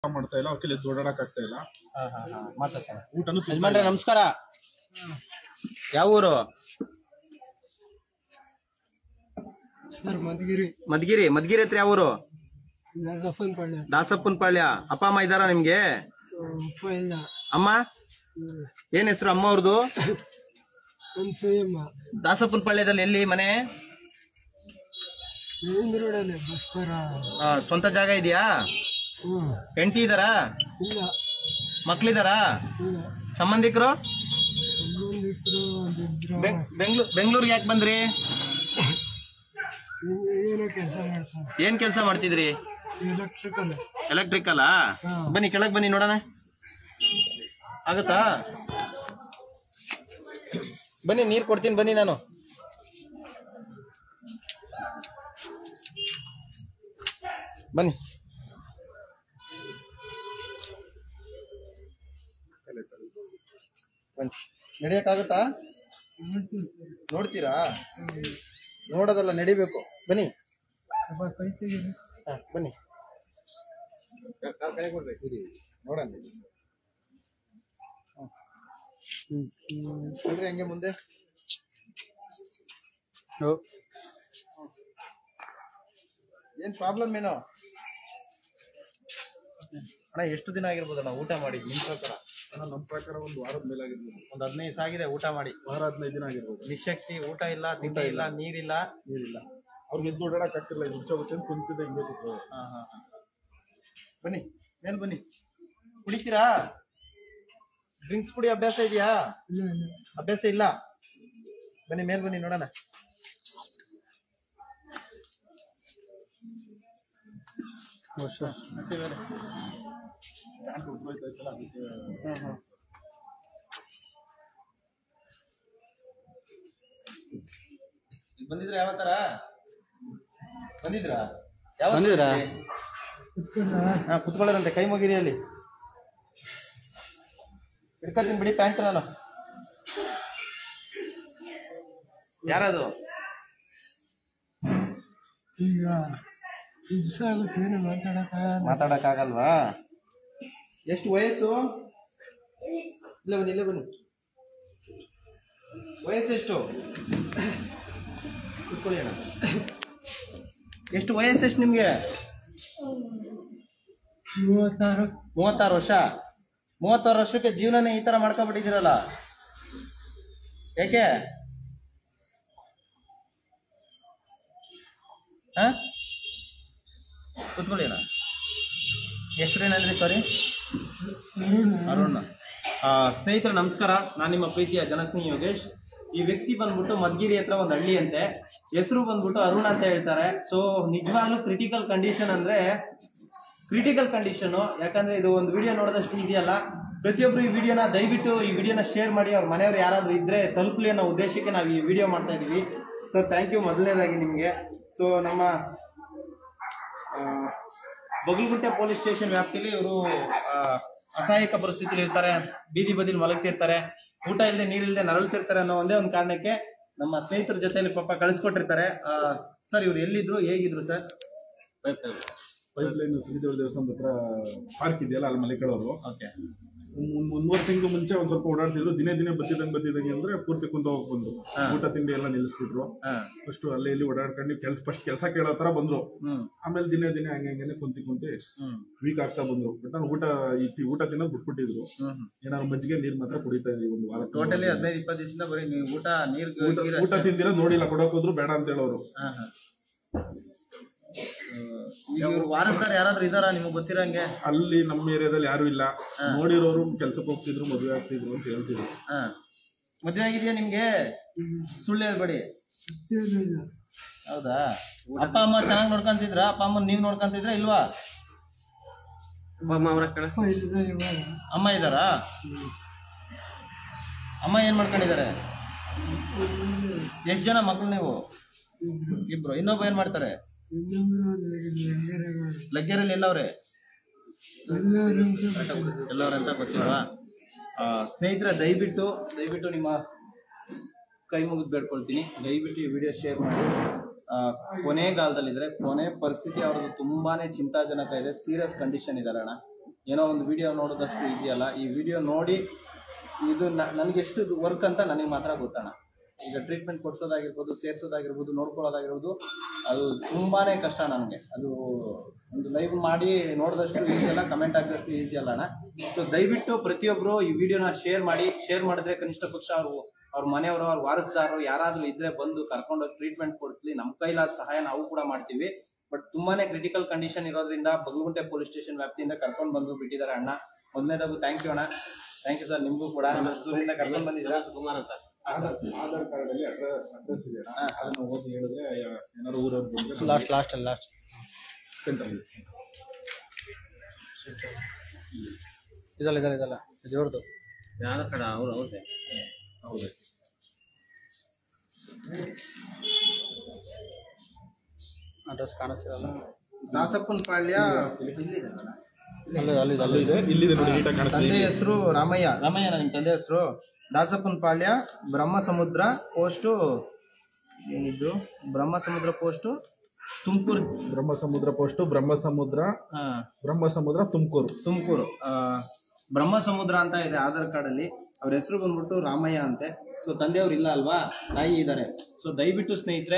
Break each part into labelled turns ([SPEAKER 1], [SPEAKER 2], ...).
[SPEAKER 1] ಮಾಡ್ತಾ ಇಲ್ಲ ಅವ್ರ ಕೈಲಿ ಓಡಾಡಕ್ ಆಗ್ತಾ ಇಲ್ಲ
[SPEAKER 2] ಮಾತಾಡ್ಸೋಣ
[SPEAKER 1] ಊಟನು ತಿಂತಾ
[SPEAKER 2] ಯಜಮಾನ್ರೆ
[SPEAKER 1] ಇಲ್ಲ.
[SPEAKER 2] ನಮಸ್ಕಾರ ಯಾವ ಊರು
[SPEAKER 3] ಸರ್ ಮಧುಗಿರಿ
[SPEAKER 2] ಮದ್ಗಿರಿ ಮದ್ಗಿರಿ ಹತ್ರ ಯಾವ ಊರು
[SPEAKER 3] ಜಫನ್ ಪಳ್ಳಿ
[SPEAKER 2] ದಾಸಪ್ಪನ ಪಾಳ್ಯ ಅಪ್ಪ ಅಮ್ಮ ಇದಾರ ನಿಮ್ಗೆ
[SPEAKER 3] ಉಪ್ಪ ಇಲ್ಲ
[SPEAKER 2] ಅಮ್ಮ ಏನ್ ಹೆಸರು ಅಮ್ಮ ಅವ್ರದ್ದು
[SPEAKER 3] ಒಂದು ಸೇಮ್
[SPEAKER 2] ದಾಸಪ್ಪನ ಪಾಳ್ಯದಲ್ಲಿ ಎಲ್ಲಿ ಮನೆ
[SPEAKER 3] ಮೇನ್ ರೋಡಲ್ಲಿ ಬಸ್ ಬರ
[SPEAKER 2] ಆ, ಸ್ವಂತ ಜಾಗ ಇದೆಯಾ
[SPEAKER 3] ಹ್ಞೂ
[SPEAKER 2] ಹೆಂಡತಿ ಇದಾರಾ
[SPEAKER 3] ಇಲ್ಲ
[SPEAKER 2] ಮಕ್ಳಿದಾರಾ
[SPEAKER 3] ಇಲ್ಲ
[SPEAKER 2] ಸಂಬಂಧಿಕರು
[SPEAKER 3] ಸಂಬಂಧಿಕರು ಒಂದಿಬ್ರು
[SPEAKER 2] ಬೆಂಗ್ಳೂರ್ ಬೆಂಗಳೂರಿಗೆ ಯಾಕೆ ಬಂದ್ರಿ
[SPEAKER 3] ಏನೋ ಕೆಲಸ ಮಾಡ್ತಾರೆ
[SPEAKER 2] ಏನ್ ಕೆಲಸ ಮಾಡ್ತಿದ್ರಿ
[SPEAKER 3] ಎಲೆಕ್ಟ್ರಿಕಲ್
[SPEAKER 2] ಎಲೆಕ್ಟ್ರಿಕಲ್
[SPEAKER 3] ಹಾ.
[SPEAKER 2] ಬನ್ನಿ ಕೆಳಗ್ ಬನ್ನಿ ನೋಡೋಣ ಆಗತ್ತಾ ಬನ್ನಿ ನೀರ್ ಕೊಡ್ತೀನಿ ಬನ್ನಿ ನಾನು ಬನ್ನಿ ಬನ್ನಿ ನಡೆಯಕ್ಕಾಗತ್ತಾ ನೋಡ್ತೀರಾ ನೋಡೋದಲ್ಲ ನಡಿಬೇಕು ಬನ್ನಿ
[SPEAKER 3] ಸ್ವಲ್ಪ ಕೈ ತೆಗೀರಿ
[SPEAKER 2] ಹಾ, ಬನ್ನಿ ಇರಿ, ನೋಡೋಣ ಹ್ಮ್. ನೋಡ್ರಿ ಹಂಗೆ ಮುಂದೆ ಏನ್ ಪ್ರಾಬ್ಲಮ್ ಏನೋ ಅಣ್ಣ ಎಷ್ಟು ದಿನ ಆಗಿರ್ಬೋದಣ್ಣ ಊಟ ಮಾಡಿ ನಿಮ್ ಪ್ರಕಾರ
[SPEAKER 1] ಅಣ್ಣ, ನಮ್ ಪ್ರಕಾರ ಒಂದು ವಾರದ ಮೇಲೆ ಆಗಿರ್ಬೋದು
[SPEAKER 2] ಒಂದ್ ಹದಿನೈದು ಸಾಗಿದೆ ಊಟ ಮಾಡಿ
[SPEAKER 1] ವಾರ ಹದಿನೈದು ದಿನ ಆಗಿರ್ಬೋದು
[SPEAKER 2] ನಿಶಕ್ತಿ ಊಟ ಇಲ್ಲ ತಿಂಡಿ ಇಲ್ಲ ನೀರಿಲ್ಲ
[SPEAKER 1] ನೀರಿಲ್ಲ ಅವ್ರಿಗೆ ಎದ್ದು ಓಡಾಡಕ್ ಆಗ್ತಿಲ್ಲ ಹುಚ್ಚ ಹುಚ್ಚ ಕುಂತಿದ್ದೆ ಹಿಂಗೆ ಕೂತ್ಕೊಳ್ಳೋದು.
[SPEAKER 2] ಹಾ, ಹಾ, ಹಾ. ಬನ್ನಿ ಮೇಲ್ ಬನ್ನಿ ಕುಡಿತೀರಾ ಡ್ರಿಂಕ್ಸ್ ಕುಡಿ ಅಭ್ಯಾಸ ಇದೆಯಾ
[SPEAKER 3] ಇಲ್ಲ ಇಲ್ಲ
[SPEAKER 2] ಅಭ್ಯಾಸ ಇಲ್ಲ ಬನ್ನಿ ಮೇಲ್ ಬನ್ನಿ ನೋಡೋಣ ಮತ್ತೆ ಬೇರೆ.
[SPEAKER 1] ಪ್ಯಾಂಟ್ ಉದ್ರೋಯ್ತಾ ಇತ್ತಲ್ಲ ಅದಕ್ಕೆ
[SPEAKER 2] ಇಲ್ಲಿ ಬಂದಿದ್ರ ಯಾವ ತರ ಬಂದಿದ್ರಾ ಯಾವ
[SPEAKER 3] ಬಂದಿದ್ರಾ?
[SPEAKER 2] ಹಾ ಕುತ್ಕೊಳ್ಳೋರಂತೆ ಕೈ ಮುಗಿರಿ ಅಲ್ಲಿ ಹಿಡ್ಕೊತೀನಿ ಬಿಡಿ ಪ್ಯಾಂಟ್ ನಾನು ಯಾರದು
[SPEAKER 3] ಈಗ ದಿವಸ ಆಗುತ್ತೆ ಏನು ಮಾತಾಡಕ್ಕಾಗಲ್ಲ
[SPEAKER 2] ಮಾತಾಡಕ್ಕಾಗಲ್ವಾ ಎಷ್ಟು ವಯಸ್ಸು ಇಲ್ಲ ಬನ್ನಿ ಇಲ್ಲೇ ಬನ್ನಿ ವಯಸ್ಸು ಎಷ್ಟು ಕುತ್ಕೊಳ್ಳಿ ಅಣ್ಣ ಎಷ್ಟು ವಯಸ್ಸು ಎಷ್ಟು ನಿಮ್ಗೆ
[SPEAKER 3] ಮೂವತ್ತಾರು
[SPEAKER 2] ಮೂವತ್ತಾರು ವರ್ಷ ಮೂವತ್ತಾರು ವರ್ಷಕ್ಕೆ ಜೀವನನೇ ಈ ತರ ಮಾಡ್ಕೊಂಡ್ಬಿಟ್ಟಿದ್ದೀರಲ್ಲ ಯಾಕೆ ಹ ಕುತ್ಕೊಳ್ಳಿ ಅಣ್ಣ ಹೆಸರೇನಂದ್ರಿ ಸಾರಿ ಅರುಣ್ ಆ, ಸ್ನೇಹಿತರೆ ನಮಸ್ಕಾರ ನಾನು ನಿಮ್ಮ ಪ್ರೀತಿಯ ಜನಸ್ನೇಹಿ ಯೋಗೇಶ್ ಈ ವ್ಯಕ್ತಿ ಬಂದ್ಬಿಟ್ಟು ಮದ್ಗಿರಿ ಹತ್ರ ಒಂದು ಹಳ್ಳಿ ಅಂತೆ ಹೆಸರು ಬಂದ್ಬಿಟ್ಟು ಅರುಣ್ ಅಂತ ಹೇಳ್ತಾರೆ ಸೊ ನಿಜವಾಗ್ಲೂ ಕ್ರಿಟಿಕಲ್ ಕಂಡೀಷನ್ ಅಂದ್ರೆ ಕ್ರಿಟಿಕಲ್ ಕಂಡೀಷನ್ ಯಾಕಂದ್ರೆ ಇದು ಒಂದು ವಿಡಿಯೋ ನೋಡಿದಷ್ಟು ಇದೆಯಲ್ಲ ಪ್ರತಿಯೊಬ್ರು ಈ ವಿಡಿಯೋನ ದಯವಿಟ್ಟು ಈ ವಿಡಿಯೋನ ಶೇರ್ ಮಾಡಿ ಅವ್ರ ಮನೆಯವ್ರು ಯಾರಾದ್ರೂ ಇದ್ರೆ ತಲುಪಲಿ ಅನ್ನೋ ಉದ್ದೇಶಕ್ಕೆ ನಾವು ಈ ವಿಡಿಯೋ ಮಾಡ್ತಾ ಇದೀವಿ ಸರ್ ಥ್ಯಾಂಕ್ ಯು ಮೊದಲನೇದಾಗಿ ನಿಮಗೆ ಸೊ ನಮ್ಮ ಆ, ಬಗಲ್ಗುಂಟೆ ಪೊಲೀಸ್ ಸ್ಟೇಷನ್ ವ್ಯಾಪ್ತಿಯಲ್ಲಿ ಇವರು ಅಸಹಾಯಕ ಪರಿಸ್ಥಿತಿಲಿ ಇರ್ತಾರೆ ಬೀದಿ ಬದಿಲಿ ಮಲಗ್ತಿರ್ತಾರೆ ಊಟ ಇಲ್ಲದೆ ನೀರಿಲ್ಲದೆ ನರಳ್ತಿರ್ತಾರೆ ಅನ್ನೋ ಒಂದೇ ಒಂದು ಕಾರಣಕ್ಕೆ ನಮ್ಮ ಸ್ನೇಹಿತರ ಜೊತೆಲಿ ಪಾಪ ಕಳಿಸ್ಕೊಟ್ಟಿರ್ತಾರೆ ಸರ್ ಇವ್ರು ಎಲ್ಲಿದ್ರು ಹೇಗಿದ್ರು ಸರ್
[SPEAKER 1] ಪೈಪ್ ಲೈನ್ ಶ್ರೀದೇವ್ರ ದೇವಸ್ಥಾನದ ಹತ್ರ ಪಾರ್ಕ್ ಇದೆಯಲ್ಲ ಅಲ್ಲಿ ಮಲಿಕಳವರು
[SPEAKER 2] ಓಕೆ
[SPEAKER 1] ಮೂರ್ ತಿಂಗಳು ಮುಂಚೆ ಒಂದ್ ಸ್ವಲ್ಪ ಓಡಾಡ್ತಿದ್ರು ದಿನೇ ದಿನೇ ಬತ್ತಿದಂಗೆ ಬತ್ತಿದಂಗೆ ಅಂದ್ರೆ ಪೂರ್ತಿ ಕುಂತ ಹೋಗ್ ಬಂದ್ರು
[SPEAKER 2] ಹಾ.
[SPEAKER 1] ಊಟ ತಿಂಡಿ ಎಲ್ಲ ನಿಲ್ಲಿಸ್ಬಿಟ್ರು
[SPEAKER 2] ಹಾ
[SPEAKER 1] ಫಸ್ಟ್ ಅಲ್ಲಿ ಇಲ್ಲಿ ಓಡಾಡ್ಕೊಂಡು ಕೆಲ್ಸ ಫಸ್ಟ್ ಕೆಲಸ ಕೇಳೋ ತರ ಬಂದ್ರು
[SPEAKER 2] ಹ್ಮ್
[SPEAKER 1] ಆಮೇಲೆ ದಿನೇ ದಿನೇ ಹಂಗೆ ಹಂಗೇನೆ ಕುಂತಿ ಕುಂತಿ
[SPEAKER 2] ಹ್ಮ್
[SPEAKER 1] ವೀಕ್ ಆಗ್ತಾ ಬಂದ್ರು ಬಟ್ ನಾನು ಊಟ ಈ ಊಟ ತಿನ್ನೋದು ಬಿಟ್ಬಿಟ್ಟಿದ್ರು
[SPEAKER 2] ಹ್ಮ್
[SPEAKER 1] ಏನಾದ್ರು ಮಜ್ಜಿಗೆ ನೀರ್ ಮಾತ್ರ ಕುಡಿತಾ ಇದೀವಿ ಒಂದು ವಾರ
[SPEAKER 2] ಟೋಟಲಿ ಹದಿನೈದು ಇಪ್ಪತ್ತು ದಿವಸದಿಂದ ಬರೀ ನೀವು ಊಟ ನೀರ್
[SPEAKER 1] ಊಟ ಊಟ ತಿಂದಿರ ನೋಡಿಲ್ಲ ಕೊಡಕ್ ಹೋದ್ರು ಬೇಡ ಅಂತ ಹೇಳೋರು
[SPEAKER 2] ಹಾ ಹಾ ಈಗ ಇವ್ರು ವಾರಸ್ದಾರ್ ಯಾರಾದ್ರೂ ಇದಾರ ನಿಮಗೆ ಗೊತ್ತಿರಂಗೆ
[SPEAKER 1] ಅಲ್ಲಿ ನಮ್ಮ ಏರಿಯಾದಲ್ಲಿ ಯಾರು ಇಲ್ಲ ನೋಡಿರೋರು ಕೆಲ್ಸಕ್ಕೆ ಹೋಗ್ತಿದ್ರು ಮದುವೆ ಆಗ್ತಿದ್ರು ಅಂತ ಹೇಳ್ತಿದ್ರು
[SPEAKER 2] ಹಾ ಮದ್ವೆ ಆಗಿದ್ಯಾ ನಿಮ್ಗೆ ಸುಳ್ಳು ಹೇಳ್ಬೇಡಿ
[SPEAKER 3] ಇಲ್ಲ
[SPEAKER 2] ಹೌದಾ ಅಪ್ಪ ಅಮ್ಮ ಚೆನ್ನಾಗಿ ನೋಡ್ಕೊಂತಿದ್ರ ಅಪ್ಪ ಅಮ್ಮ ನೀವ್ ನೋಡ್ಕೊಂತಿದ್ರ ಇಲ್ವಾ
[SPEAKER 3] ಅಪ್ಪ ಇಲ್ಲ ಇವಾಗ
[SPEAKER 2] ಅಮ್ಮ ಇದಾರಾ ಅಮ್ಮ ಏನ್ ಮಾಡ್ಕೊಂಡಿದ್ದಾರೆ ಎಷ್ಟ್ ಜನ ಮಕ್ಳು ನೀವು ಇಬ್ರು ಇನ್ನೊಬ್ಬ ಏನ್ ಮಾಡ್ತಾರೆ
[SPEAKER 3] ಇನ್ನೊಬ್ರು ಲೆಂಗರೆಗಳು
[SPEAKER 2] ಲಗ್ಗೆರಲ್ಲಿ ಎಲ್ಲವ್ರೆ
[SPEAKER 3] ಎಲ್ಲರೂ
[SPEAKER 2] ಎಲ್ಲವ್ರಂತ ಗೊತ್ತಿಲ್ವಾ ಆ, ಸ್ನೇಹಿತರೆ ದಯವಿಟ್ಟು ದಯವಿಟ್ಟು ನಿಮ್ಮ ಕೈ ಮುಗಿದು ಬೇಡ್ಕೊಳ್ತೀನಿ ದಯವಿಟ್ಟು ಈ ವಿಡಿಯೋ ಶೇರ್ ಮಾಡಿ ಆ, ಕೊನೆಗಾಲದಲ್ಲಿದ್ರೆ ಕೊನೆ ಪರಿಸ್ಥಿತಿ ಅವ್ರದ್ದು ತುಂಬಾನೇ ಚಿಂತಾಜನಕ ಇದೆ ಸೀರಿಯಸ್ ಕಂಡೀಷನ್ ಇದಾರೆ ಅಣ್ಣ ಏನೋ ಒಂದು ವಿಡಿಯೋ ನೋಡೋದಷ್ಟು ಇದೆಯಲ್ಲ ಈ ವಿಡಿಯೋ ನೋಡಿ ಇದು ನನಗೆ ಎಷ್ಟು ವರ್ಕ್ ಅಂತ ನನಗೆ ಮಾತ್ರ ಗೊತ್ತಣ್ಣ ಈಗ ಟ್ರೀಟ್ಮೆಂಟ್ ಕೊಡ್ಸೋದಾಗಿರ್ಬೋದು ಸೇರಿಸೋದಾಗಿರ್ಬೋದು ನೋಡ್ಕೊಳ್ಳೋದಾಗಿರ್ಬೋದು ಅದು ತುಂಬಾನೇ ಕಷ್ಟ ನನಗೆ ಅದು ಒಂದು ಲೈವ್ ಮಾಡಿ ನೋಡಿದಷ್ಟು ಈಸಿ ಅಲ್ಲ ಕಮೆಂಟ್ ಹಾಕಿದಷ್ಟು ಈಸಿ ಅಲ್ಲ ಅಣ್ಣ ಸೊ ದಯವಿಟ್ಟು ಪ್ರತಿಯೊಬ್ಬರು ಈ ವಿಡಿಯೋನ ಶೇರ್ ಮಾಡಿ ಶೇರ್ ಮಾಡಿದ್ರೆ ಕನಿಷ್ಠ ಪಕ್ಷ ಅವರು ಅವ್ರ ಮನೆಯವರು ಅವ್ರ ವಾರಸ್ದಾರರು ಯಾರಾದರೂ ಇದ್ರೆ ಬಂದು ಕರ್ಕೊಂಡೋಗಿ ಟ್ರೀಟ್ಮೆಂಟ್ ಕೊಡಿಸ್ಲಿ ನಮ್ಮ ಕೈಲಾದ ಸಹಾಯ ನಾವು ಕೂಡ ಮಾಡ್ತೀವಿ ಬಟ್ ತುಂಬಾನೇ ಕ್ರಿಟಿಕಲ್ ಕಂಡೀಷನ್ ಇರೋದ್ರಿಂದ ಬಗಲಗುಂಟೆ ಪೊಲೀಸ್ ಸ್ಟೇಷನ್ ವ್ಯಾಪ್ತಿಯಿಂದ ಕರ್ಕೊಂಡು ಬಂದು ಬಿಟ್ಟಿದ್ದಾರೆ ಅಣ್ಣ ಮೊದಲನೇದಾಗು ಥ್ಯಾಂಕ್ ಯು ಅಣ್ಣ ಥ್ಯಾಂಕ್ ಯು ಸರ್ ನಿಮಗೂ ಕೂಡ ದೂರದಿಂದ ಕರ್ಕೊಂಡು ಬಂದಿದ್ದೀರಾ ಕುಮಾರ್ ಅಂತ
[SPEAKER 1] ಆಧಾರ್ ಆಧಾರ್ ಕಾರ್ಡ್ ಅಲ್ಲಿ ಅಡ್ರೆಸ್ ಅಡ್ರೆಸ್ ಇದೆ ಅದನ್ನ ಓದಿ ಹೇಳಿದ್ರೆ ಯಾ- ಏನಾದ್ರು ಊರವ್ರು ಬಂದ್ರೆ
[SPEAKER 2] ಲಾಸ್ಟ್ ಲಾಸ್ಟ್ ಅಲ್ಲಿ ಲಾಸ್ಟ್
[SPEAKER 1] ಸೆಂಟರ್
[SPEAKER 2] ಇದಲ್ಲ ಇದಲ್ಲ ಇದಲ್ಲ ಇದು ಇವ್ರದ್ದು
[SPEAKER 4] ಯಾವ್ದು ಕಡೆ ಅವ್ರು ಹೌದೇ
[SPEAKER 1] ಹೌದು
[SPEAKER 2] ಅಡ್ರೆಸ್ ಕಾಣಿಸ್ತಿರಲ್ಲ ದಾಸಪ್ಪನ ಪಾಳ್ಯ ಇಲ್ಲಿದೆ
[SPEAKER 1] ಅಲ್ಲಿ ಇದೆ ಇಲ್ಲಿದೆ ನೋಡಿ ನೀಟಾಗಿ
[SPEAKER 2] ತಂದೆ
[SPEAKER 1] ಕಾಣಿಸ್ತಾ
[SPEAKER 2] ಹೆಸರು ರಾಮಯ್ಯ ರಾಮಯ್ಯ ನಿಮ್ಮ ತಂದೆ ಹೆಸರು ದಾಸಪ್ಪನ ಪಾಳ್ಯ ಬ್ರಹ್ಮ ಸಮುದ್ರ ಪೋಸ್ಟು ಏನಿದ್ರು ಬ್ರಹ್ಮ ಸಮುದ್ರ ಪೋಸ್ಟು ತುಮಕೂರು
[SPEAKER 1] ಬ್ರಹ್ಮ ಸಮುದ್ರ ಪೋಸ್ಟು ಬ್ರಹ್ಮ ಸಮುದ್ರ
[SPEAKER 2] ಹಾಂ
[SPEAKER 1] ಬ್ರಹ್ಮ ಸಮುದ್ರ ತುಮಕೂರು
[SPEAKER 2] ತುಮಕೂರು ಬ್ರಹ್ಮ ಸಮುದ್ರ ಅಂತ ಇದೆ ಆಧಾರ್ ಕಾರ್ಡ್ ಅಲ್ಲಿ ಅವ್ರ ಹೆಸರು ಬಂದ್ಬಿಟ್ಟು ರಾಮಯ್ಯ ಅಂತೆ ಸೊ ತಂದೆಯವ್ರು ಇಲ್ಲ ಅಲ್ವಾ ತಾಯಿ ಇದ್ದಾರೆ ಸೊ ದಯವಿಟ್ಟು ಸ್ನೇಹಿತರೆ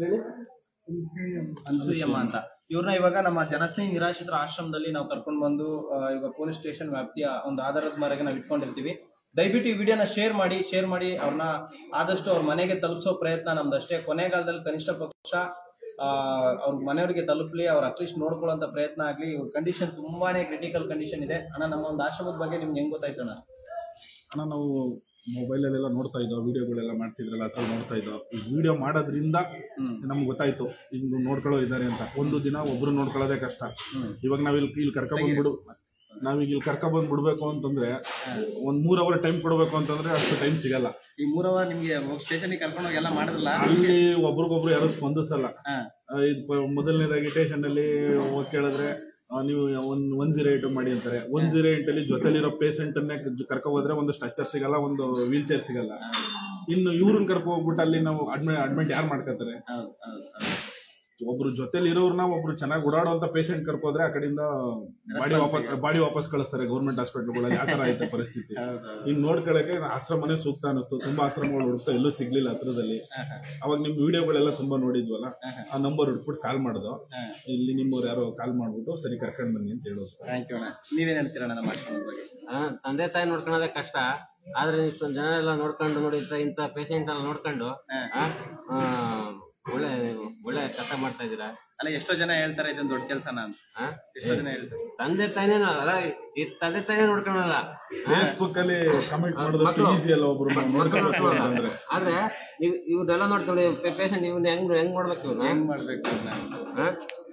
[SPEAKER 2] ಅನ್ಸೂಯಮ್ಮ ಅಂತ ಇವ್ರನ್ನ ಇವಾಗ ನಮ್ಮ ಜನಸ್ನೇಹಿ ನಿರಾಶ್ರಿತರ ಆಶ್ರಮದಲ್ಲಿ ನಾವು ಕರ್ಕೊಂಡು ಬಂದು ಆ, ಇವಾಗ ಪೊಲೀಸ್ ಸ್ಟೇಷನ್ ವ್ಯಾಪ್ತಿಯ ಒಂದು ಆಧಾರದ ಮೇರೆಗೆ ನಾವು ಇಟ್ಕೊಂಡಿರ್ತೀವಿ ದಯವಿಟ್ಟು ಈ ವಿಡಿಯೋನ ಶೇರ್ ಮಾಡಿ ಶೇರ್ ಮಾಡಿ ಅವ್ರನ್ನ ಆದಷ್ಟು ಅವ್ರ ಮನೆಗೆ ತಲುಪಿಸೋ ಪ್ರಯತ್ನ ನಮ್ದಷ್ಟೇ ಕೊನೆಗಾಲದಲ್ಲಿ ಕನಿಷ್ಠ ಪಕ್ಷ ಆ, ಅವ್ರ ಮನೆಯವರಿಗೆ ತಲುಪಲಿ ಅವ್ರ ಅಟ್ಲೀಸ್ಟ್ ನೋಡ್ಕೊಳ್ಳೋಂಥ ಪ್ರಯತ್ನ ಆಗಲಿ ಇವ್ರ ಕಂಡೀಷನ್ ತುಂಬಾನೇ ಕ್ರಿಟಿಕಲ್ ಕಂಡೀಷನ್ ಇದೆ ಅಣ್ಣ ನಮ್ಮ ಒಂದು ಆಶ್ರಮದ ಬಗ್ಗೆ ನಿಮ್ಗೆ ಹೆಂಗ್ ಗೊತ್ತಾಯ್ತು ಅಣ್ಣ
[SPEAKER 1] ಅಣ್ಣ ನಾವು ಮೊಬೈಲಲ್ಲೆಲ್ಲ ನೋಡ್ತಾ ಇದ್ದೋ ವಿಡಿಯೋಗಳೆಲ್ಲ ಮಾಡ್ತಿದ್ರಲ್ಲ ಅದ್ರ ನೋಡ್ತಾ ಇದ್ದೋ ಈ ವಿಡಿಯೋ ಮಾಡೋದ್ರಿಂದ ನಮ್ಗೆ ಗೊತ್ತಾಯ್ತು ಹಿಂಗ್ ನೋಡ್ಕೊಳ್ಳೋ ಇದ್ದಾರೆ ಅಂತ ಒಂದು ದಿನ ಒಬ್ರು ನೋಡ್ಕೊಳ್ಳೋದೇ ಕಷ್ಟ ಇವಾಗ ನಾವ್ ಇಲ್ಲಿ ಇಲ್ಲಿ ಕರ್ಕೊಂಡ್ಬಂದ್ಬಿಡು ನಾವೀಗ ಇಲ್ಲಿ ಕರ್ಕೊಂಡ್ಬಂದ್ ಬಿಡ್ಬೇಕು ಅಂತಂದ್ರೆ ಒಂದ್ ಮೂರ್ ಅವರ್ ಟೈಮ್ ಕೊಡ್ಬೇಕು ಅಂತಂದ್ರೆ ಅಷ್ಟು ಟೈಮ್ ಸಿಗಲ್ಲ
[SPEAKER 2] ಈ ಮೂರವ ನಿಮ್ಗೆ ಸ್ಟೇಷನ್ಗೆ ಕರ್ಕೊಂಡು ಹೋಗಿ ಎಲ್ಲ ಮಾಡಿದ್ರಲ್ಲ
[SPEAKER 1] ಅಲ್ಲಿ ಒಬ್ರಿಗೊಬ್ರು ಯಾರು ಸ್ಪಂದಿಸಲ್ಲ
[SPEAKER 2] ಹಾ
[SPEAKER 1] ಆ, ಇದು ಪ- ಮೊದಲನೇದಾಗಿ ಸ್ಟೇಷನ್ ಅಲ್ಲಿ ಹೋಗ್ ಕೇಳಿದ್ರೆ ಆ, ನೀವು ಒಂದ್ ಒನ್ ಜೀರೋ ಏಟ್ ಮಾಡಿ ಅಂತಾರೆ ಒನ್ ಜೀರೋ ಏಟ್ ಅಲ್ಲಿ ಜೊತೆಲಿರೋ ಪೇಷಂಟ್ ಅನ್ನೇ ಕರ್ಕೊ ಹೋದ್ರೆ ಒಂದು ಸ್ಟ್ರಕ್ಚರ್ ಸಿಗಲ್ಲ ಒಂದು ವೀಲ್ ಚೇರ್ ಸಿಗಲ್ಲ ಇನ್ನು ಇವ್ರನ್ನ ಕರ್ಕೊ ಹೋಗ್ಬಿಟ್ಟು ಅಲ್ಲಿ ನಾವು ಅಡ್ಮಿಟ್ ಅಡ್ಮಿಟ್ ಯಾರು ಮಾಡ್ಕೋತಾರೆ
[SPEAKER 2] ಹೌದು ಹೌದು ಹೌದು
[SPEAKER 1] ಒಬ್ರು ಜೊತೆಲಿ ಇರೋರ್ನ ಒಬ್ರು ಚೆನ್ನಾಗಿ ಓಡಾಡುವಂತ ಪೇಷಂಟ್ ಕರ್ಕೋದ್ರೆ ಆ ಕಡೆಯಿಂದ ಬಾಡಿ ವಾಪಸ್ ಬಾಡಿ ವಾಪಸ್ ಕಳಿಸ್ತಾರೆ ಗೌರ್ಮೆಂಟ್ ಹಾಸ್ಪಿಟಲ್ಗಳಲ್ಲಿ ಆ ತರ ಐತೆ ಪರಿಸ್ಥಿತಿ ಇನ್ ನೋಡ್ಕೊಳಕ್ಕೆ ಆಶ್ರಮನೇ ಸೂಕ್ತ ಅನಿಸ್ತು ತುಂಬಾ ಆಶ್ರಮಗಳು ಹುಡುಕ್ತಾ ಎಲ್ಲೂ ಸಿಗ್ಲಿಲ್ಲ ಹತ್ರದಲ್ಲಿ ಅವಾಗ ನಿಮ್ ವಿಡಿಯೋಗಳೆಲ್ಲ ತುಂಬಾ ನೋಡಿದ್ವಲ್ಲ ಆ ನಂಬರ್ ಹುಡ್ಬಿಟ್ಟು ಕಾಲ್ ಮಾಡ್ದೋ ಇಲ್ಲಿ ನಿಮ್ಮವ್ರು ಯಾರೋ ಕಾಲ್ ಮಾಡ್ಬಿಟ್ಟು ಸರಿ ಕರ್ಕೊಂಡ್ ಬನ್ನಿ ಅಂತ ಹೇಳೋದು
[SPEAKER 2] ಥ್ಯಾಂಕ್ ಯು ಅಣ್ಣ ನೀವೇನ್ ಹೇಳ್ತೀರಣ್ಣ ನಮ್ಮ ಆಶ್ರಮದ ಬಗ್ಗೆ
[SPEAKER 4] ಆ, ತಂದೆ ತಾಯಿ ನೋಡ್ಕೊಳ್ಳೋದೇ ಕಷ್ಟ ಆದ್ರೆ ಇಷ್ಟೊಂದು ಜನ ಎಲ್ಲ ನೋಡ್ಕೊಂಡು ನೋಡಿ ಇಂಥ ಇಂಥ ಪೇಷಂಟ್ ಎಲ್ಲ ನೋಡ್ಕೊಂಡು ಆ, ಆ, ಒಳ್ಳೆ ಒಳ್ಳೆ ಕೆಲಸ ಮಾಡ್ತಾ ಇದ್ದೀರಾ
[SPEAKER 2] ಅಲ್ಲ ಎಷ್ಟೋ ಜನ ಹೇಳ್ತಾರೆ ಇದೊಂದು ದೊಡ್ಡ ಕೆಲಸನ ಅಂತ
[SPEAKER 4] ಆ?
[SPEAKER 2] ಎಷ್ಟೋ ಜನ ಹೇಳ್ತಾರೆ
[SPEAKER 4] ತಂದೆ ತಾಯಿನೇ ನೋ- ಅಲ್ಲ ಈ ತಂದೆ ತಾಯಿನೇ ನೋಡ್ಕೊಳಲ್ಲ
[SPEAKER 1] ಫೇಸ್ಬುಕ್ ಅಲ್ಲಿ ಕಮೆಂಟ್ ಮಾಡೋದಷ್ಟು ಈಸಿ ಅಲ್ಲ ಒಬ್ರು ನೋಡ್ಕೊಬೇಕು ಅಂತಂದ್ರೆ
[SPEAKER 4] ಆದ್ರೆ ನೀವು ಇವ್ರನ್ನೆಲ್ಲ ನೋಡ್ಕೊಂಡು ಪೇಷಂಟ್ ಇವ್ನ ಹೆಂಗ್ ಹೆಂಗ್ ಮಾಡ್ಬೇಕು ಇವ್ನ
[SPEAKER 2] ಹೆಂಗ್ ಮಾಡ್ಬೇಕು ಅಂತ
[SPEAKER 4] ಆ?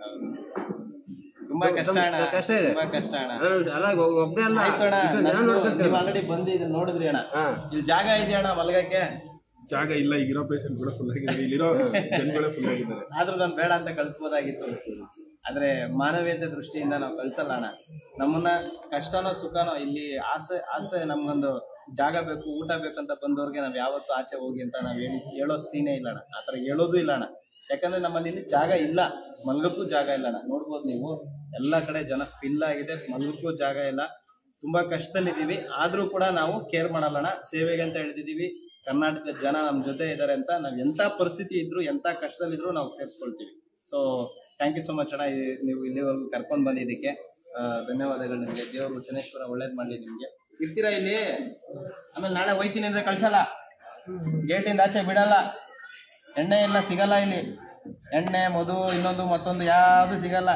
[SPEAKER 2] ತುಂಬಾ ಕಷ್ಟ ಅಣ್ಣ
[SPEAKER 4] ಕಷ್ಟ ಇದೆ.
[SPEAKER 2] ತುಂಬಾ ಕಷ್ಟ ಅಣ್ಣ
[SPEAKER 4] ಅಲ್ಲ ಅಲ್ಲ, ಒಬ್ನೇ ಅಲ್ಲ
[SPEAKER 2] ಆಯ್ತು ಅಣ್ಣ
[SPEAKER 4] ಇಷ್ಟೊಂದ್ ಜನ ನೋಡ್ಕೊಂತೀರ
[SPEAKER 2] ನೀವು ಆಲ್ರೆಡಿ ಬಂದು ಇದನ್ನ ನೋಡಿದ್ರಿ ಅಣ್ಣ
[SPEAKER 4] ಹಾ
[SPEAKER 2] ಇಲ್ಲಿ ಜಾಗ ಇದೆಯಾ ಅಣ್ಣ ಮಲ್ಗಕ್ಕೆ
[SPEAKER 1] ಜಾಗ ಇಲ್ಲ ಈಗಿರೋ ಪೇಷಂಟ್ ಕೂಡ ಫುಲ್ ಆಗಿದ್ದಾರೆ ಇಲ್ಲಿರೋ ಜನಗಳೇ ಫುಲ್ ಆಗಿದ್ದಾರೆ
[SPEAKER 2] ಆದ್ರೂ ನಾನು ಬೇಡ ಅಂತ ಕಳ್ಸ್ಬೋದಾಗಿತ್ತು ಆದ್ರೆ ಮಾನವೀಯತೆ ದೃಷ್ಟಿಯಿಂದ ನಾವು ಕಳ್ಸಲ್ಲ ಅಣ್ಣ ನಮ್ಮನ್ನ ಕಷ್ಟನೋ ಸುಖನೋ ಇಲ್ಲಿ ಆಸೆ ಆಸೆ ನಮ್ಗೊಂದು ಜಾಗ ಬೇಕು ಊಟ ಬೇಕಂತ ಬಂದವ್ರಿಗೆ ನಾವ್ ಯಾವತ್ತೂ ಆಚೆ ಹೋಗಿ ಅಂತ ನಾವ್ ಹೇಳಿ ಹೇಳೋ ಸೀನೇ ಇಲ್ಲ ಅಣ್ಣ ಆ ಥರ ಹೇಳೋದು ಇಲ್ಲ ಅಣ್ಣ ಯಾಕಂದ್ರೆ ನಮ್ಮಲ್ಲಿ ಇಲ್ಲಿ ಜಾಗ ಇಲ್ಲ ಮಲ್ಗಕ್ಕೂ ಜಾಗ ಇಲ್ಲ ಅಣ್ಣ ನೋಡ್ಬೋದು ನೀವು ಎಲ್ಲ ಕಡೆ ಜನ ಫಿಲ್ ಆಗಿದೆ ಮಲ್ಗಕ್ಕೂ ಜಾಗ ಇಲ್ಲ ತುಂಬಾ ಕಷ್ಟದಲ್ಲಿದ್ದೀವಿ ಆದ್ರೂ ಕೂಡ ನಾವು ಕೇರ್ ಮಾಡಲ್ಲ ಅಣ್ಣ ಸೇವೆಗೆ ಅಂತ ಹೇಳ್ತಿದೀವಿ ಕರ್ನಾಟಕದ ಜನ ನಮ್ಮ ಜೊತೆ ಇದ್ದಾರೆ ಅಂತ ನಾವು ಎಂಥ ಪರಿಸ್ಥಿತಿ ಇದ್ರು ಎಂಥ ಕಷ್ಟದಲ್ಲಿದ್ರು ನಾವು ಸೇರಿಸ್ಕೊಳ್ತೀವಿ so thank you so much ಅಣ್ಣ ಈ- ನೀವು ಇಲ್ಲಿವರೆಗೂ ಕರ್ಕೊಂಡು ಬಂದಿದ್ದಕ್ಕೆ ಆ, ಧನ್ಯವಾದಗಳು ನಿಮಗೆ ದೇವರು ಶನೇಶ್ವರ ಒಳ್ಳೇದು ಮಾಡಲಿ ನಿಮಗೆ ಇರ್ತೀರಾ ಇಲ್ಲಿ ಆಮೇಲೆ ನಾಳೆ ಹೋಯ್ತೀನಿ ಅಂದ್ರೆ ಕಳ್ಸಲ್ಲ ಗೇಟಿಂದ ಆಚೆ ಬಿಡಲ್ಲ ಎಣ್ಣೆ ಎಲ್ಲ ಸಿಗಲ್ಲ ಇಲ್ಲಿ ಎಣ್ಣೆ ಮಧು ಇನ್ನೊಂದು ಮತ್ತೊಂದು ಯಾವುದು ಸಿಗಲ್ಲ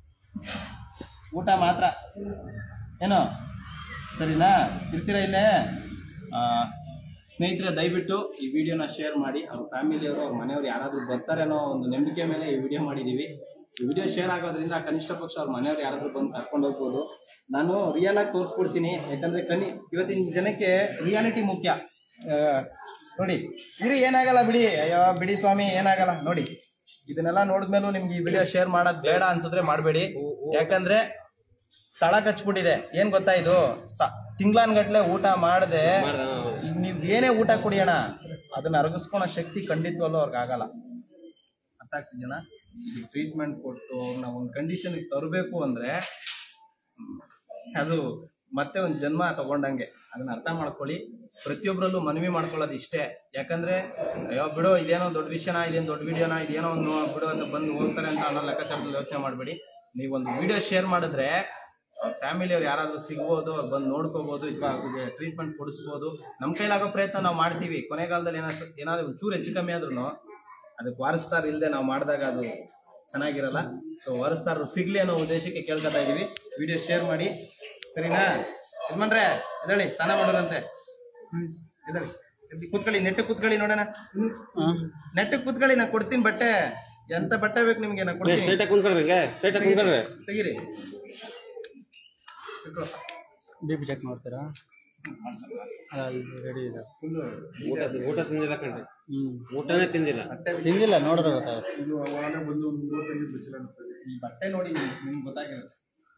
[SPEAKER 2] ಊಟ ಮಾತ್ರ ಏನೋ ಸರಿನಾ ಇರ್ತೀರಾ ಇಲ್ಲೇ ಆ, ಸ್ನೇಹಿತರೆ ದಯವಿಟ್ಟು ಈ ವಿಡಿಯೋನ ಶೇರ್ ಮಾಡಿ ಅವ್ರ ಫ್ಯಾಮಿಲಿಯವರು ಅವ್ರ ಮನೆಯವರು ಯಾರಾದರೂ ಬರ್ತಾರೆ ಅನ್ನೋ ಒಂದು ನಂಬಿಕೆ ಮೇಲೆ ಈ ವಿಡಿಯೋ ಮಾಡಿದ್ದೀವಿ ಈ ವಿಡಿಯೋ ಶೇರ್ ಆಗೋದ್ರಿಂದ ಕನಿಷ್ಠ ಪಕ್ಷ ಅವ್ರ ಮನೆಯವ್ರು ಯಾರಾದರೂ ಬಂದು ಕರ್ಕೊಂಡು ಹೋಗ್ಬೋದು ನಾನು ರಿಯಲ್ ಆಗಿ ತೋರಿಸ್ಬಿಡ್ತೀನಿ ಯಾಕಂದ್ರೆ ಕನಿ ಇವತ್ತಿನ ಜನಕ್ಕೆ ರಿಯಾಲಿಟಿ ಮುಖ್ಯ ಆ, ನೋಡಿ ಇರಿ ಏನಾಗಲ್ಲ ಬಿಡಿ ಅಯ್ಯೋ ಬಿಡಿ ಸ್ವಾಮಿ ಏನಾಗಲ್ಲ ನೋಡಿ ಇದನ್ನೆಲ್ಲ ನೋಡಿದ್ಮೇಲೂ ನಿಮ್ಗೆ ಈ ವಿಡಿಯೋ ಶೇರ್ ಮಾಡೋದು ಬೇಡ ಅನ್ಸಿದ್ರೆ ಮಾಡಬೇಡಿ ಯಾಕಂದ್ರೆ ತಳ ಕಚ್ಬಿಟ್ಟಿದೆ ಏನ್ ಗೊತ್ತಾ ಇದು ತಿಂಗ್ಳಾನ್ಗಟ್ಲೆ ಊಟ ಮಾಡದೆ ನೀವ್ ಏನೇ ಊಟ ಕುಡಿಯೋಣ ಅದನ್ನ ಅರಗಿಸ್ಕೊಳೋ ಶಕ್ತಿ ಖಂಡಿತವಲ್ಲೂ ಅವ್ರಿಗೆ ಆಗಲ್ಲ ಅರ್ಥ ಆಗ್ತಿದ್ಯನ ಟ್ರೀಟ್ಮೆಂಟ್ ಕೊಟ್ಟು ಅವ್ರನ್ನ ಒಂದು ಕಂಡೀಷನ್ಗೆ ತರಬೇಕು ಅಂದ್ರೆ ಹ್ಮ್, ಅದು ಮತ್ತೆ ಒಂದು ಜನ್ಮ ತಗೊಂಡಂಗೆ ಅದನ್ನ ಅರ್ಥ ಮಾಡ್ಕೊಳ್ಳಿ ಪ್ರತಿಯೊಬ್ಬರಲ್ಲೂ ಮನವಿ ಮಾಡ್ಕೊಳ್ಳೋದು ಇಷ್ಟೇ ಯಾಕಂದ್ರೆ ಅಯ್ಯೋ ಬಿಡು ಇದೇನೋ ದೊಡ್ಡ ವಿಷಯನ ಇದೇನು ದೊಡ್ಡ ವಿಡಿಯೋನ ಇದೇನೋ ಒಂದು ಬಿಡು ಅಂತ ಬಂದು ಹೋಗ್ತಾರೆ ಅಂತ ಅನ್ನೋ ಲೆಕ್ಕಾಚಾರದಲ್ಲಿ ಯೋಚನೆ ಮಾಡಬೇಡಿ ನೀವೊಂದು ವಿಡಿಯೋ ಶೇರ್ ಮಾಡಿದ್ರೆ ಫ್ಯಾಮಿಲಿಯವ್ರು ಯಾರಾದರೂ ಸಿಗ್ಬೋದು ಅವ್ರು ಬಂದು ನೋಡ್ಕೋಬೋದು ಅಥವಾ ಅವ್ರಿಗೆ ಟ್ರೀಟ್ಮೆಂಟ್ ಕೊಡಿಸ್ಬೋದು ನಮ್ಮ ಕೈಲಾಗೋ ಪ್ರಯತ್ನ ನಾವು ಮಾಡ್ತೀವಿ ಕೊನೆಗಾಲದಲ್ಲಿ ಏನಾದ್ರು ಏನಾದ್ರು ಒಂಚೂರು ಹೆಚ್ಚು ಕಮ್ಮಿ ಆದ್ರೂ ಅದಕ್ಕೆ ವಾರಸ್ತಾರ ಇಲ್ಲದೆ ನಾವು ಮಾಡಿದಾಗ ಅದು ಚೆನ್ನಾಗಿರಲ್ಲ ಸೊ ವಾರಸ್ತಾರರು ಸಿಗ್ಲಿ ಅನ್ನೋ ಉದ್ದೇಶಕ್ಕೆ ಕೇಳ್ಕೊತಾ ಇದೀವಿ ವಿಡಿಯೋ ಶೇರ್ ಮಾಡಿ ಸರಿನಾ ಯಜಮಾನ್ರೆ ಎದಳಿ ಸ್ನಾನ ಮಾಡೋದಂತೆ ಎದಳಿ ಎದ್ದು ಕೂತ್ಕೊಳ್ಳಿ ನೆಟ್ಟಗೆ ಕೂತ್ಕೊಳ್ಳಿ ನೋಡೋಣ ನೆಟ್ಟಗೆ ಕೂತ್ಕೊಳ್ಳಿ ನಾ ಕೊಡ್ತೀನಿ ಬಟ್ಟೆ ಎಂತ ಬಟ್ಟೆ ಬೇಕು ನಿಮ್ಗೆ ನಾ ಕೊಡ್ತೀನಿ
[SPEAKER 4] ಸ್ಟ್ರೈಟಾಗಿ ಕುಂತ್ಕೊಳ್ರಿ ಸ್ಟ್ರೈಟಾಗಿ ಕುಂತ್ಕೊಳ್ರಿ
[SPEAKER 2] ತೆಗೀರಿ
[SPEAKER 5] ಬಿ ಪಿ ಚೆಕ್ ಮಾಡ್ತೀರಾ ಅಲ್ಲ ಇದು ರೆಡಿ ಇದೆ
[SPEAKER 4] ಊಟ ಊಟ ತಿಂದಿಲ್ಲ ಕಣ್ರಿ ಊಟನೇ ತಿಂದಿಲ್ಲ
[SPEAKER 5] ತಿಂದಿಲ್ಲ ನೋಡ್ರೆ ಗೊತ್ತಾಗುತ್ತೆ
[SPEAKER 1] ಇದು ಅವಾಗಲೇ ಬಂದು ಒಂದು ಮೂರು ತೆಗೆದು ಬಿಸಿಲು ಅನಿಸ್ತದೆ
[SPEAKER 2] ಈ ಬಟ್ಟೆ ನೋಡಿ ನಿಮ್ಗೆ ಗೊತ್ತಾಗಿರುತ್ತೆ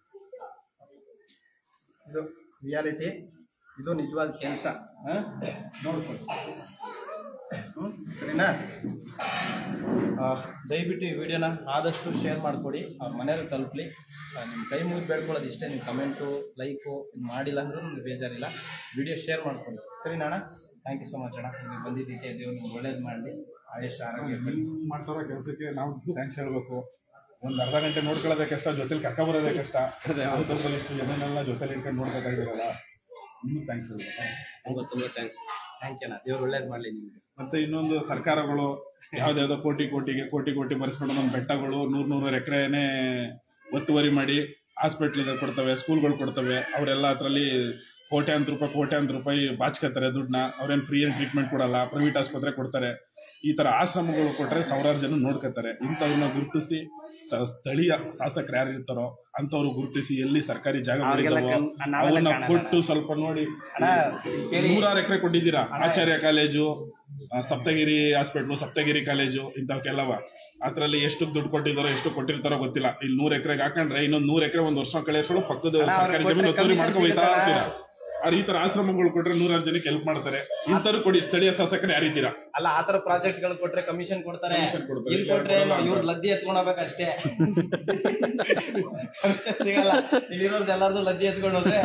[SPEAKER 2] ಇದು ರಿಯಾಲಿಟಿ ಇದು ನಿಜವಾದ ಕೆಲಸ ನೋಡ್ಕೊಳ್ಳಿ ಹ್ಮ್? ಸರಿನಾ ಆ, ದಯವಿಟ್ಟು ಈ ವಿಡಿಯೋನ ಆದಷ್ಟು ಶೇರ್ ಮಾಡಿಕೊಡಿ ಅವ್ರ ಮನೆಯವ್ರಿಗೆ ತಲುಪಲಿ ನಿಮ್ಮ ಕೈ ಮುಗಿದು ಬೇಡ್ಕೊಳ್ಳೋದು ಇಷ್ಟೇ ನೀವು ಕಮೆಂಟು ಲೈಕು ಇದು ಮಾಡಿಲ್ಲ ಅಂದ್ರೂ ನಿಮ್ಗೆ ಬೇಜಾರಿಲ್ಲ ವಿಡಿಯೋ ಶೇರ್ ಮಾಡ್ಕೊಳ್ಳಿ ಸರಿನಾ ಅಣ್ಣ ಥ್ಯಾಂಕ್ ಯು ಸೊ ಮಚ್ ಅಣ್ಣ ನೀವು ಬಂದಿದ್ದಕ್ಕೆ ದೇವ್ರು ನಿಮ್ಗೆ ಒಳ್ಳೇದು ಮಾಡಲಿ ಆಯುಷ್ ಆರೋಗ್ಯ ಬರಲಿ
[SPEAKER 1] ಮಾಡ್ತಾರೋ ಕೆಲಸಕ್ಕೆ ನಾವು ಥ್ಯಾಂಕ್ಸ್ ಹೇಳ್ಬೇಕು ಒಂದ್ ಅರ್ಧ ಗಂಟೆ ನೋಡ್ಕೊಳ್ಳೋದೇ ಕಷ್ಟ ಜೊತೆಲಿ ಕರ್ಕ ಬರೋದೇ ಕಷ್ಟ ಅದರಲ್ಲಿ ಇಷ್ಟು ಜನನೆಲ್ಲ ಜೊತೆಲಿ ಇಟ್ಕೊಂಡು ನೋಡ್ಬೇಕಾಗಿರಲ್ಲ ನಿಮ್ಗೆ ಥ್ಯಾಂಕ್ಸ್ ಹೇಳ್ಬೇಕು
[SPEAKER 4] ತುಂಬ ತುಂಬ ಥ್ಯಾಂಕ್ಸ್
[SPEAKER 2] ಥ್ಯಾಂಕ್ ಯು ಅಣ್ಣ ದೇವ್ರು ಒಳ್ಳೇದು ಮಾಡಲಿ ನಿಮಗೆ
[SPEAKER 1] ಮತ್ತೆ ಇನ್ನೊಂದು ಸರ್ಕಾರಗಳು ಯಾವ್ದಾವ್ದೋ ಕೋಟಿ ಕೋಟಿಗೆ ಕೋಟಿ ಕೋಟಿ ಬರೆಸ್ಕೊಂಡು ನಮ್ಮ ಬೆಟ್ಟಗಳು ನೂರ್ ನೂರು ಎಕರೆನೇ ಒತ್ತುವರಿ ಮಾಡಿ ಹಾಸ್ಪಿಟ್ಲ್ಗೆ ಕೊಡ್ತವೆ ಸ್ಕೂಲ್ಗಳು ಕೊಡ್ತವೆ ಅವರೆಲ್ಲ ಅದರಲ್ಲಿ ಕೋಟ್ಯಾಂತರ ರೂಪಾಯಿ ಕೋಟ್ಯಾಂತರ ರೂಪಾಯಿ ಬಾಚ್ಕೋತಾರೆ ದುಡ್ಡನ್ನ ಅವ್ರೇನು ಫ್ರೀ ಆಗಿ ಟ್ರೀಟ್ಮೆಂಟ್ ಕೊಡಲ್ಲ ಪ್ರೈವೇಟ್ ಆಸ್ಪತ್ರೆ ಕೊಡ್ತಾರೆ ಈ ತರ ಆಶ್ರಮಗಳು ಕೊಟ್ರೆ ಸಾವಿರಾರು ಜನ ನೋಡ್ಕೋತಾರೆ ಇಂಥವ್ರನ್ನ ಗುರುತಿಸಿ ಸ- ಸ್ಥಳೀಯ ಶಾಸಕರು ಯಾರು ಇರ್ತಾರೋ ಅಂಥವ್ರು ಗುರುತಿಸಿ ಎಲ್ಲಿ ಸರ್ಕಾರಿ ಜಾಗ
[SPEAKER 2] ಅವ್ರಿಗೆಲ್ಲ
[SPEAKER 1] ಇದಾವೋ
[SPEAKER 2] ಕಣ್- ನಾವೆಲ್ಲ
[SPEAKER 1] ಅವನ್ನ
[SPEAKER 2] ಕಾಣಲ್ಲ.
[SPEAKER 1] ಕೊಟ್ಟು ಸ್ವಲ್ಪ ನೋಡಿ
[SPEAKER 2] ಅಣ್ಣ ಕೇಳಿ
[SPEAKER 1] ನೂರಾರು ಎಕರೆ ಕೊಟ್ಟಿದ್ದೀರಾ ಆಚಾರ್ಯ ಕಾಲೇಜು ಆ, ಸಪ್ತಗಿರಿ ಹಾಸ್ಪಿಟ್ಲು ಸಪ್ತಗಿರಿ ಕಾಲೇಜು ಇಂಥವಕ್ಕೆಲ್ಲವ ಅದ್ರಲ್ಲಿ ಎಷ್ಟು ದುಡ್ಡು ಕೊಟ್ಟಿದ್ದಾರೋ ಎಷ್ಟು ಕೊಟ್ಟಿರ್ತಾರೋ ಗೊತ್ತಿಲ್ಲ ಇಲ್ಲಿ ನೂರ್ ಎಕರೆಗೆ ಹಾಕೊಂಡ್ರೆ ಇನ್ನೊಂದ್ ನೂರ್ ಎಕರೆ ಒಂದ್ ವರ್ಷ ಕಳೆಯೋಷ್ಟು ಪಕ್ಕದ
[SPEAKER 2] ಅಣ್ಣ,
[SPEAKER 1] ಸರ್ಕಾರಿ
[SPEAKER 2] ಅವ್ರಿಗೆ
[SPEAKER 1] ಜಮೀನು
[SPEAKER 2] ಕೊಟ್ರೆ
[SPEAKER 1] ಒತ್ತುವರಿ ಮಾಡ್ಕೊ
[SPEAKER 2] commission
[SPEAKER 1] ಹೋಯ್ತಾ
[SPEAKER 2] ಸಿಗುತ್ತಲ್ಲ?
[SPEAKER 1] ಇರ್ತೀರಾ ಅವ್ರು ಈ ತರ ಆಶ್ರಮಗಳು ಕೊಟ್ರೆ ನೂರಾರು ಜನಕ್ಕೆ ಹೆಲ್ಪ್ ಮಾಡ್ತಾರೆ ಇಂಥವ್ರು ಕೊಡಿ ಸ್ಥಳೀಯ ಶಾಸಕರು ಯಾರಿದ್ದೀರಾ
[SPEAKER 2] ಅಲ್ಲ ಆತರ ಪ್ರಾಜೆಕ್ಟ್ ಗಳು ಕೊಟ್ರೆ ಕಮಿಷನ್ ಕೊಡ್ತಾರೆ
[SPEAKER 1] Commission ಕೊಡ್ತಾರೆ.
[SPEAKER 2] ಇಲ್ಲಿ ಕೊಟ್ರೆ ಇವ್ರು ಲದ್ದಿ ಎತ್ಕೊಂಡ್ ಹೋಗ್ಬೇಕಷ್ಟೇ Commission ಸಿಗಲ್ಲ ಇಲ್ಲಿರೋರ್ದು ಎಲ್ಲಾರ್ದು ಲದ್ದಿ ಎತ್ಕೊಂಡು ಹೋದ್ರೆ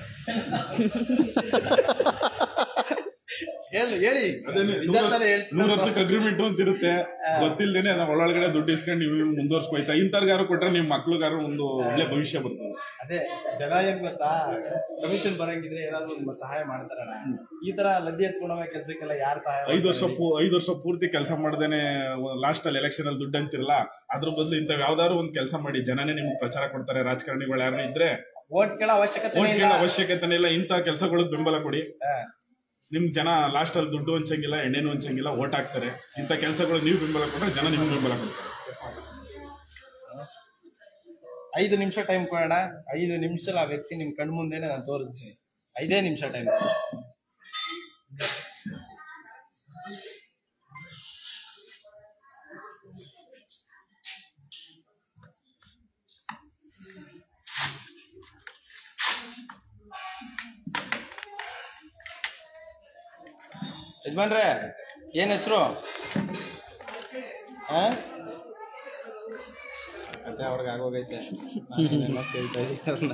[SPEAKER 2] ಹೇಳಿ ಹೇಳಿ
[SPEAKER 1] ಅದೇನೆ
[SPEAKER 2] ನಿಜ ತಾನೇ ಹೇಳ್ತೀನಿ.
[SPEAKER 1] ನೂರ್ ವರ್ಷಕ್ಕೆ ಅಗ್ರಿಮೆಂಟ್ ಅಂತ ಇರುತ್ತೆ ಗೊತ್ತಿಲ್ದೇನೆ ನಾವು ಒಳಗಡೆ ದುಡ್ಡು ಇಸ್ಕೊಂಡು ನೀವು ಮುಂದುವರ್ಸ್ಕೊಯ್ತಾ ಇಂಥವ್ರಿಗಾರು ಕೊಟ್ರೆ ನಿಮ್ ಮಕ್ಳಿಗಾರು ಒಂದು ಒಳ್ಳೆ ಭವಿಷ್ಯ ಬರ್ತದೆ
[SPEAKER 2] ಅದೇ ಜನ ಏನ್ ಗೊತ್ತಾ ಕಮಿಷನ್ ಬರಂಗಿದ್ರೆ ಏನಾದ್ರು ಒಂದು ಸಹಾಯ ಮಾಡ್ತಾರಣ್ಣ ಈ ತರ ಲದ್ದಿ ಎತ್ಕೊಂಡು ಹೋಗೋ ಕೆಲ್ಸಕ್ಕೆಲ್ಲ ಯಾರು ಸಹಾಯ
[SPEAKER 1] ಐದು ವರ್ಷ ಪೂ- ಐದು ವರ್ಷ ಪೂರ್ತಿ ಕೆಲಸ ಮಾಡ್ದೇನೆ ಲಾಸ್ಟ್ ಅಲ್ಲಿ ಎಲೆಕ್ಷನ್ ಅಲ್ಲಿ ದುಡ್ಡು ಅಂತಿರಲ್ಲ ಅದ್ರ ಬದಲು ಇಂಥವ್ ಯಾವ್ದಾದ್ರು ಒಂದ್ ಕೆಲಸ ಮಾಡಿ ಜನನೇ ನಿಮ್ಗೆ ಪ್ರಚಾರ ಕೊಡ್ತಾರೆ ರಾಜಕಾರಣಿಗಳು ಯಾರು ಇದ್ರೆ
[SPEAKER 2] ಓಟ್ ಕೇಳೋ ಅವಶ್ಯಕತೆ
[SPEAKER 1] ಓಟ್
[SPEAKER 2] ಇಲ್ಲ
[SPEAKER 1] ಕೇಳೋ ಅವಶ್ಯಕತೆ ಇಲ್ಲ ಇಂಥ ಕೆಲಸಗಳಿಗೆ ಬೆಂಬಲ ಕೊಡಿ
[SPEAKER 2] ಹಾ.
[SPEAKER 1] ನಿಮ್ ಜನ ಲಾಸ್ಟ್ ಅಲ್ಲಿ ದುಡ್ಡು ಹಂಚಂಗಿಲ್ಲ ಎಣ್ಣೆನೂ ಹಂಚಂಗಿಲ್ಲ ಓಟ್ ಹಾಕ್ತಾರೆ ಇಂಥ ಕೆಲಸಗಳು ನೀವು ಬೆಂಬಲ ಕೊಟ್ರೆ ಜನ ನಿಮ್ಗೆ ಬೆಂಬಲ ಕೊಡ್ತಾರೆ
[SPEAKER 2] ಐದು ನಿಮಿಷ ಟೈಮ್ ಕೊಡೋಣ ಐದು ನಿಮಿಷದಲ್ಲಿ ಆ ವ್ಯಕ್ತಿ ನಿಮ್ ಕಣ್ ಮುಂದೆನೆ ನಾನು ತೋರಿಸ್ತೀನಿ ಐದೇ ನಿಮಿಷ ಟೈಮ್ ಯಜಮಾನ್ರೆ ಏನ್ ಹೆಸರು ಅದೇ ಅವ್ರಿಗೆ ಆಗೋಗೈತೆ ನಾನೇನೋ ಕೇಳ್ತಾ ಇದ್ದೀನಿ ಅವ್ರನ್ನ.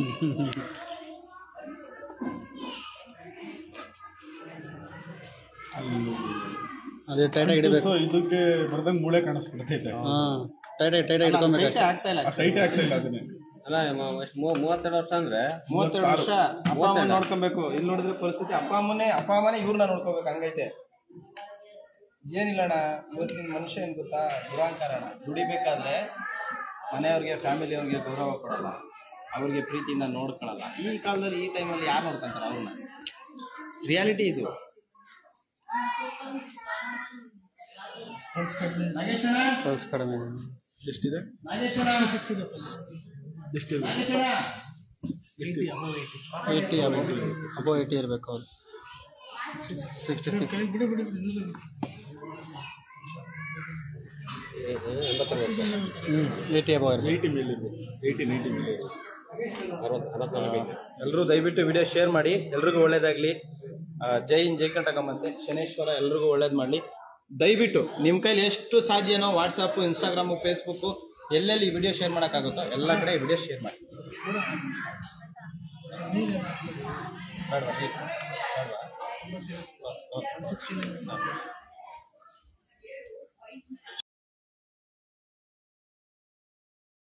[SPEAKER 5] ಅದೇ ಟೈಟಾಗಿ ಹಿಡಿಬೇಕು
[SPEAKER 1] ಸೊ ಇದಕ್ಕೆ ಬರ್ದಂಗ್ ಮೂಳೆ ಕಾಣಿಸ್ಬಿಡ್ತೈತೆ
[SPEAKER 5] ಹಾ ಟೈಟಾಗಿ ಟೈಟಾಗಿ ಹಿಡ್ಕೊಬೇಕು
[SPEAKER 2] ಕೈಗೆ ಆಗ್ತಾ ಇಲ್ಲ
[SPEAKER 1] ಟೈಟ್ ಆಗ್ತಾ ಇಲ್ಲ ಅದನ್ನೇ
[SPEAKER 4] ಅಲ್ಲ ಮ- ಎಷ್ಟು ಮೂ- ಮೂವತ್ತೆರಡು ವರ್ಷ ಅಂದ್ರೆ
[SPEAKER 2] ಮೂವತ್ತೆರಡು ವರ್ಷ ಅಪ್ಪ ಅಮ್ಮ ನೋಡ್ಕೊಬೇಕು ಇಲ್ಲಿ ನೋಡಿದ್ರೆ ಪರಿಸ್ಥಿತಿ ಅಪ್ಪ ಅಮ್ಮನೇ ಅಪ್ಪ ಅಮ್ಮನೇ ಇವ್ರನ್ನ ನೋಡ್ಕೋಬೇಕು ಹಂಗೈತೆ ಏನಿಲ್ಲ ಅಣ್ಣ ಇವತ್ತಿನ ಮನುಷ್ಯ ಏನ್ ಗೊತ್ತಾ ದುರಾಂಕಾರ ಅಣ್ಣ ದುಡಿಬೇಕಾದ್ರೆ ಮನೆಯವ್ರಿಗೆ ಫ್ಯಾಮಿಲಿಯವ್ರಿಗೆ ಗೌರವ ಕೊಡಲ್ಲ ಅವ್ರಿಗೆ ಪ್ರೀತಿಯಿಂದ ನೋಡ್ಕೊಳಲ್ಲ ಈ ಕಾಲದಲ್ಲಿ ಈ ಟೈಮಲ್ಲಿ ಯಾರು ನೋಡ್ಕೊಂತಾರೆ ಅವ್ರನ್ನ ರಿಯಾಲಿಟಿ ಇದು ನಾಗೇಶ್ ಅಣ್ಣ
[SPEAKER 5] ಪಲ್ಸ್ ಕಡಿಮೆ
[SPEAKER 1] ಎಷ್ಟಿದೆ
[SPEAKER 2] ನಾಗೇಶ್ ಅಣ್ಣ
[SPEAKER 1] ಎಷ್ಟಿದೆ
[SPEAKER 2] ನಾಗೇಶ್ ಅಣ್ಣ
[SPEAKER 5] ಏಯ್ಟಿ ಅಬೋ ಅಬೋ ಏಯ್ಟಿ ಇರಬೇಕು ಅವ್ರು ಸಿಕ್ಸ್ಟಿ ಸಿಕ್ಸ್ ಹ್ಞೂ ಏಯ್ಟಿ ಅಬೋ ಇರಬೇಕು
[SPEAKER 1] ಏಯ್ಟಿ ಮೇಲೆ ಇರ್ಬೇಕು ಏಯ್ಟಿ ನೈಂಟಿ ಮೇಲೆ ಇರ್ಬೇಕು.
[SPEAKER 4] ಅರವತ್ತು ಅರವತ್ನಾಲ್ಕು ಐತೆ
[SPEAKER 2] ಎಲ್ಲರೂ ದಯವಿಟ್ಟು ವಿಡಿಯೋ ಶೇರ್ ಮಾಡಿ ಎಲ್ರಿಗೂ ಒಳ್ಳೇದಾಗ್ಲಿ ಆ, ಜೈ ಇನ್ ಜೈ ಕಂಟಕಮ್ಮಂತೆ ಶನೇಶ್ವರ ಎಲ್ರಿಗೂ ಒಳ್ಳೇದು ಮಾಡಲಿ ದಯವಿಟ್ಟು ನಿಮ್ಮ ಕೈಲಿ ಎಷ್ಟು ಸಾಧ್ಯನೋ ವಾಟ್ಸಪ್ಪು ಇನ್ಸ್ಟಾಗ್ರಾಮು ಫೇಸ್ಬುಕ್ಕು ಎಲ್ಲೆಲ್ಲಿ ವಿಡಿಯೋ ಶೇರ್ ಮಾಡೋಕ್ಕಾಗುತ್ತೋ ಎಲ್ಲ ಕಡೆ ವಿಡಿಯೋ ಶೇರ್ ಮಾಡಿ ಬೇಡವಾ